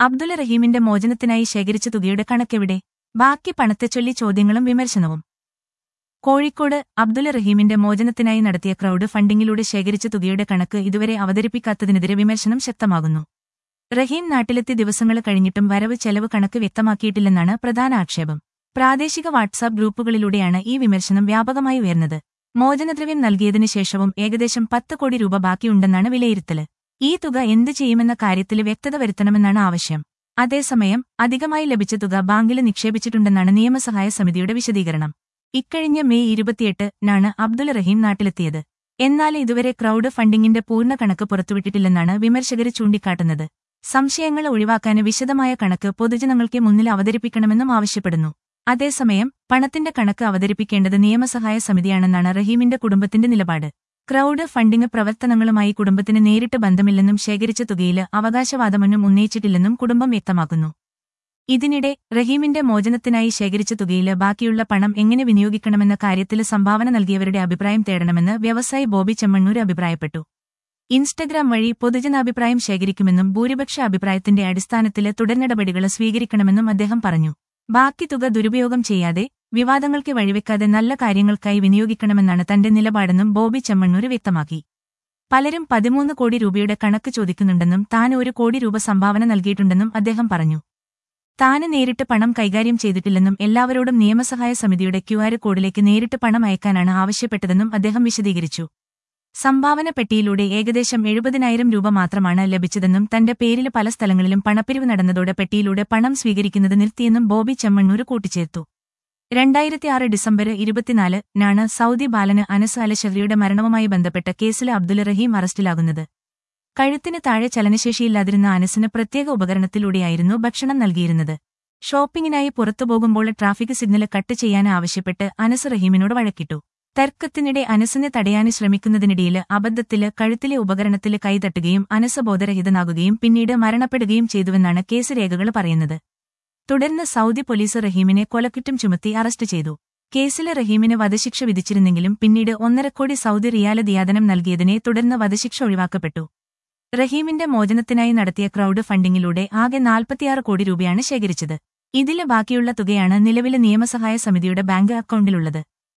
അബ്ദുൽ റഹീമിന്റെ മോചനത്തിനായി ശേഖരിച്ച തുകയുടെ കണക്കെവിടെ ബാക്കി പണത്തെച്ചൊല്ലി ചോദ്യങ്ങളും വിമർശനവും കോഴിക്കോട് അബ്ദുൽ റഹീമിന്റെ മോചനത്തിനായി നടത്തിയ ക്രൗഡ് ഫണ്ടിങ്ങിലൂടെ ശേഖരിച്ച തുകയുടെ കണക്ക് ഇതുവരെ അവതരിപ്പിക്കാത്തതിനെതിരെ വിമർശനം ശക്തമാകുന്നു റഹീം നാട്ടിലെത്തി ദിവസങ്ങൾ കഴിഞ്ഞിട്ടും വരവ് ചെലവ് കണക്ക് വ്യക്തമാക്കിയിട്ടില്ലെന്നാണ് പ്രധാന ആക്ഷേപം പ്രാദേശിക വാട്സാപ്പ് ഗ്രൂപ്പുകളിലൂടെയാണ് ഈ വിമർശനം വ്യാപകമായി ഉയർന്നത് മോചനദ്രവ്യം നൽകിയതിനു ശേഷവും ഏകദേശം പത്ത് കോടി രൂപ ബാക്കിയുണ്ടെന്നാണ് വിലയിരുത്തല് ഈ തുക എന്ത് ചെയ്യുമെന്ന കാര്യത്തിൽ വ്യക്തത വരുത്തണമെന്നാണ് ആവശ്യം അതേസമയം അധികമായി ലഭിച്ച തുക ബാങ്കിൽ നിക്ഷേപിച്ചിട്ടുണ്ടെന്നാണ് നിയമസഹായ സമിതിയുടെ വിശദീകരണം ഇക്കഴിഞ്ഞ മെയ് ഇരുപത്തിയെട്ടിനാണ് അബ്ദുൽ റഹീം നാട്ടിലെത്തിയത് എന്നാൽ ഇതുവരെ ക്രൗഡ് ഫണ്ടിങ്ങിന്റെ പൂർണ്ണ കണക്ക് പുറത്തുവിട്ടിട്ടില്ലെന്നാണ് വിമർശകര് ചൂണ്ടിക്കാട്ടുന്നത് സംശയങ്ങൾ ഒഴിവാക്കാൻ വിശദമായ കണക്ക് പൊതുജനങ്ങൾക്ക് മുന്നിൽ അവതരിപ്പിക്കണമെന്നും ആവശ്യപ്പെടുന്നു അതേസമയം പണത്തിന്റെ കണക്ക് അവതരിപ്പിക്കേണ്ടത് നിയമസഹായ സമിതിയാണെന്നാണ് റഹീമിന്റെ കുടുംബത്തിന്റെ നിലപാട് ക്രൗഡ് ഫണ്ടിംഗ് പ്രവർത്തനങ്ങളുമായി കുടുംബത്തിന് നേരിട്ട് ബന്ധമില്ലെന്നും ശേഖരിച്ച തുകയില് അവകാശവാദമൊന്നും ഉന്നയിച്ചിട്ടില്ലെന്നും കുടുംബം വ്യക്തമാക്കുന്നു ഇതിനിടെ റഹീമിന്റെ മോചനത്തിനായി ശേഖരിച്ച തുകയില് ബാക്കിയുള്ള പണം എങ്ങനെ വിനിയോഗിക്കണമെന്ന കാര്യത്തിൽ സംഭാവന നൽകിയവരുടെ അഭിപ്രായം തേടണമെന്ന് വ്യവസായി ബോബി ചെമ്മണ്ണൂർ അഭിപ്രായപ്പെട്ടു ഇൻസ്റ്റഗ്രാം വഴി പൊതുജനാഭിപ്രായം ശേഖരിക്കുമെന്നും ഭൂരിപക്ഷ അഭിപ്രായത്തിന്റെ അടിസ്ഥാനത്തിൽ തുടർനടപടികൾ സ്വീകരിക്കണമെന്നും അദ്ദേഹം പറഞ്ഞു ബാക്കി തുക ദുരുപയോഗം ചെയ്യാതെ വിവാദങ്ങൾക്ക് വഴിവെക്കാതെ നല്ല കാര്യങ്ങൾക്കായി വിനിയോഗിക്കണമെന്നാണ് തന്റെ നിലപാടെന്നും ബോബി ചെമ്മണ്ണൂർ വ്യക്തമാക്കി പലരും പതിമൂന്ന് കോടി രൂപയുടെ കണക്ക് ചോദിക്കുന്നുണ്ടെന്നും താൻ ഒരു കോടി രൂപ സംഭാവന നൽകിയിട്ടുണ്ടെന്നും അദ്ദേഹം പറഞ്ഞു താന് നേരിട്ട് പണം കൈകാര്യം ചെയ്തിട്ടില്ലെന്നും എല്ലാവരോടും നിയമസഹായ സമിതിയുടെ ക്യുആർ കോഡിലേക്ക് നേരിട്ട് പണം അയക്കാനാണ് ആവശ്യപ്പെട്ടതെന്നും അദ്ദേഹം വിശദീകരിച്ചു സംഭാവന പെട്ടിയിലൂടെ ഏകദേശം എഴുപതിനായിരം രൂപ മാത്രമാണ് ലഭിച്ചതെന്നും തന്റെ പേരിൽ പല സ്ഥലങ്ങളിലും പണപ്പിരിവ് നടന്നതോടെ പെട്ടിയിലൂടെ പണം സ്വീകരിക്കുന്നത് നിർത്തിയെന്നും ബോബി ചെമ്മണ്ണൂർ കൂട്ടിച്ചേർത്തു രണ്ടായിരത്തിയാറ് ഡിസംബർ ഇരുപത്തിനാലിനാണ് സൗദി ബാലന് അനസ് അലഷഹ്രിയുടെ മരണവുമായി ബന്ധപ്പെട്ട കേസിൽ അബ്ദുൽ റഹീം അറസ്റ്റിലാകുന്നത് കഴുത്തിന് താഴെ ചലനശേഷിയില്ലാതിരുന്ന അനസിന് പ്രത്യേക ഉപകരണത്തിലൂടെയായിരുന്നു ഭക്ഷണം നൽകിയിരുന്നത് ഷോപ്പിംഗിനായി പുറത്തുപോകുമ്പോൾ ട്രാഫിക് സിഗ്നൽ കട്ട് ചെയ്യാൻ ആവശ്യപ്പെട്ട് അനസ് റഹീമിനോട് വഴക്കിട്ടു തർക്കത്തിനിടെ അനസിനെ തടയാൻ ശ്രമിക്കുന്നതിനിടയിൽ അബദ്ധത്തില് കഴുത്തിലെ ഉപകരണത്തിൽ കൈതട്ടുകയും അനസ് ബോധരഹിതനാകുകയും പിന്നീട് മരണപ്പെടുകയും ചെയ്തുവെന്നാണ് കേസ് രേഖകൾ പറയുന്നത് തുടർന്ന് സൗദി പോലീസ് റഹീമിനെ കൊലക്കുറ്റം ചുമത്തി അറസ്റ്റ് ചെയ്തു കേസില് റഹീമിന് വധശിക്ഷ വിധിച്ചിരുന്നെങ്കിലും പിന്നീട് ഒന്നരക്കോടി സൗദി റിയാല് ദിയാദനം നൽകിയതിനെ തുടർന്ന് വധശിക്ഷ ഒഴിവാക്കപ്പെട്ടു റഹീമിന്റെ മോചനത്തിനായി നടത്തിയ ക്രൗഡ് ഫണ്ടിങ്ങിലൂടെ ആകെ നാൽപ്പത്തിയാറ് കോടി രൂപയാണ് ശേഖരിച്ചത് ഇതില് ബാക്കിയുള്ള തുകയാണ് നിലവിലെ നിയമസഹായ സമിതിയുടെ ബാങ്ക് അക്കൗണ്ടിലുള്ളത്